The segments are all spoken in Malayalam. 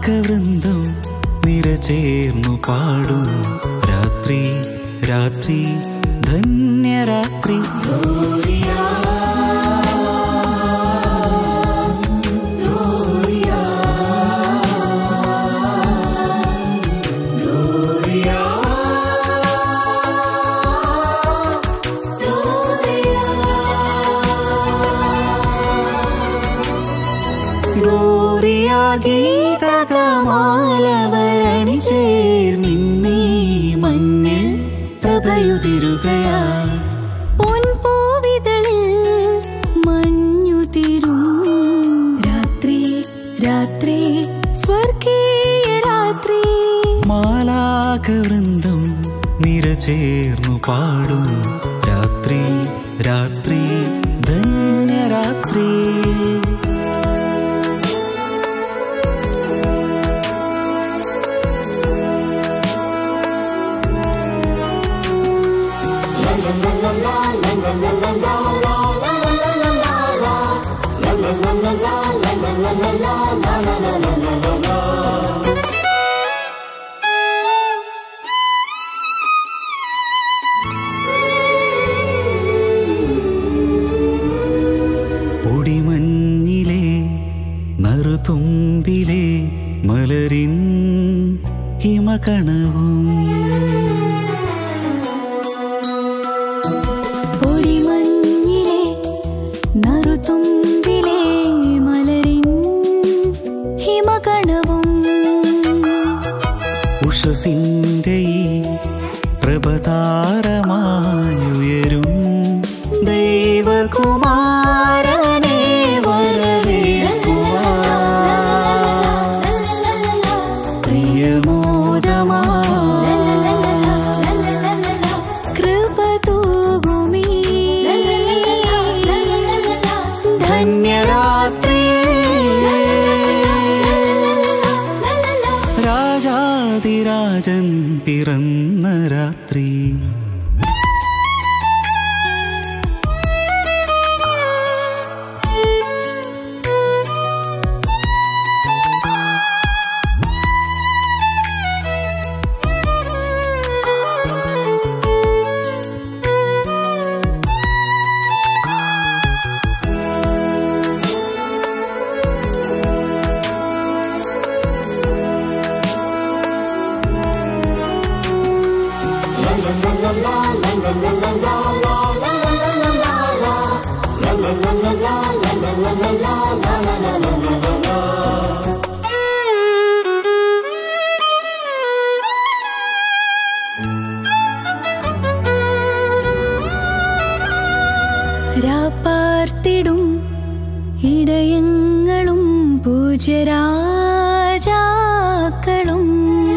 മാലാകവൃന്ദം നിരചേർന്നു പാടും രാത്രി രാത്രി ധന്യരാത്രി ഗ്ലോറിയ ഗീതകമാലവരണി ചേർന്നിന്നീ മഞ്ഞിൽ പ്രഭയുതിരുകയാ പൊൻപൂവിതളിൽ മഞ്ഞുതിരും രാത്രി രാത്രി സ്വർഗീയ രാത്രി മാലാകവൃന്ദം നിരചേർന്നു പാടും രാത്രി രാത്രി ധന്യരാത്രി പൊടിമഞ്ഞിലെ നറുതുമ്പിലെ മലരിൻ ഹിമകണവും പൊടിമഞ്ഞിലെ നറുതുമ്പിലെ മലരിൻ ഹിമകണവും ഉഷസിന്റെ ഈ പ്രഭതാരമായുയരും ദൈവകുമാരനെ വരവേൽക്കുവാൻ പ്രിയമോദമാ കൃപ തൂകുമീ ധന്യരാത്രി രാജാതിരാജൻ പിറന്ന രാത്രി രാപ്പാർത്തിടും ഇടയങ്ങളും പൂജരാജാക്കളും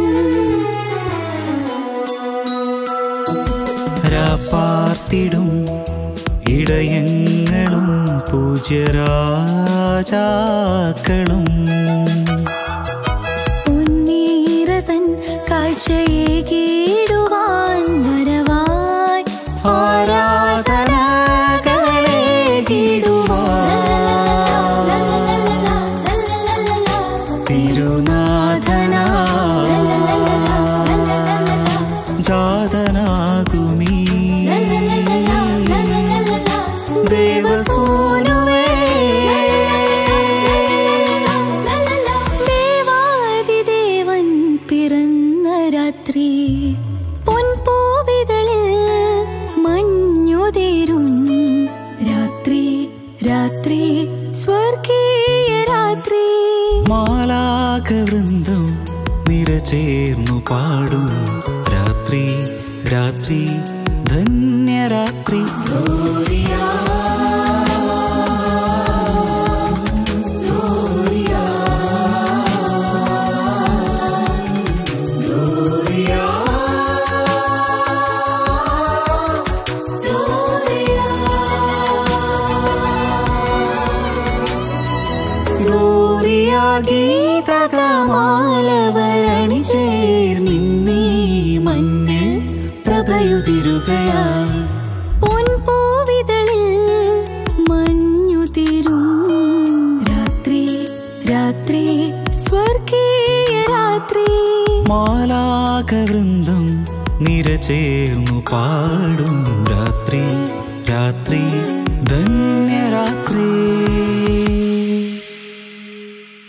രാപ്പാർത്തിടും ഇടയങ്ങളും പൂജ്യരാജാക്കളും പൊന്നീരതൻ കാഴ്ചയെ കീടുവാൻ വരവായി ആരാധനകളെ തിരുനാഥനാ ജാതനാകുമീ ദേവസൂനുവേ ദേവാദിദേവൻ പിറന്ന രാത്രി പൊൻപൂവിതളിൽ മഞ്ഞുതീരും രാത്രി രാത്രി സ്വർഗീയ രാത്രി മാലാകവൃന്ദം നിരചേർന്നു പാടും രാത്രി രാത്രി ധന്യരാത്രി ഗ്ലോറിയ ഗീതകമാലവരണി ചേർന്നിന്നീ മഞ്ഞിൽ പ്രഭയുതിരുകയാ പൊൻപൂവിതളിൽ മഞ്ഞുതീരും രാത്രി രാത്രി സ്വർഗീയ മാലാകവൃന്ദം നിരചേർന്നു പാടും രാത്രി